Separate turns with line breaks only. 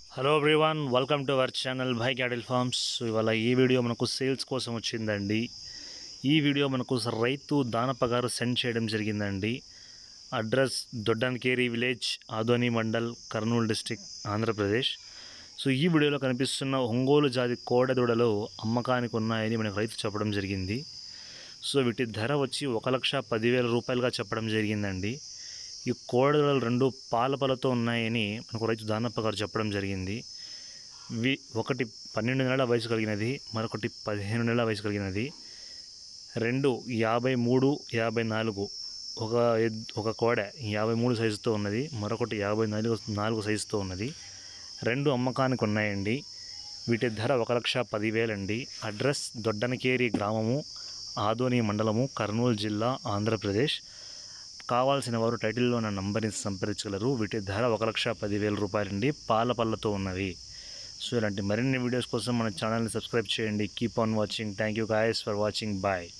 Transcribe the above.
hello everyone welcome to our channel Bhai cattle farms ఇవాళ ఈ video మనకు సేల్స్ కోసం వచ్చిందండి ఈ వీడియో మనకు రైతు దానపగారు సెండ్ చేయడం జరిగిందండి address Doddankeri village Adoni mandal Kurnool district Andhra Pradesh so ఈ వీడియోలో కనిపిస్తున్న ఒంగోలు జాతి కోడెదూడలు అమ్మకానికి ఉన్నాయని మనకు రైతు చెప్పడం జరిగింది సో వీటి ధర వచ్చి ఒక లక్ష పదివేల రూపాయలుగా చెప్పడం జరిగిందండి ఈ కోడలు రెండు పాలపలతో ఉన్నాయని మనకు రైతు దానప్ప గారు చెప్పడం జరిగింది వి ఒకటి పన్నెండు నెలల వయసు కలిగినది మరొకటి పదిహేను నెలల వయసు కలిగినది రెండు యాభై మూడు యాభై నాలుగు ఒక ఎద్ ఒక కోడ యాభై మూడు సైజుతో ఉన్నది మరొకటి యాభై నాలుగు నాలుగు సైజుతో ఉన్నది రెండు అమ్మకానికి ఉన్నాయండి వీటి ధర ఒక లక్ష పదివేలండి అడ్రస్ దొడ్డనకేరి గ్రామము ఆదోని మండలము కర్నూలు జిల్లా ఆంధ్రప్రదేశ్ కావాల్సిన వారు టైటిల్లో నా నంబర్ని సంప్రదించగలరు వీటి ధర ఒక లక్ష పదివేల రూపాయలండి పాల పళ్ళతో ఉన్నవి సో ఇలాంటి మరిన్ని వీడియోస్ కోసం మన ఛానల్ని సబ్స్క్రైబ్ చేయండి keep on watching thank you guys for watching bye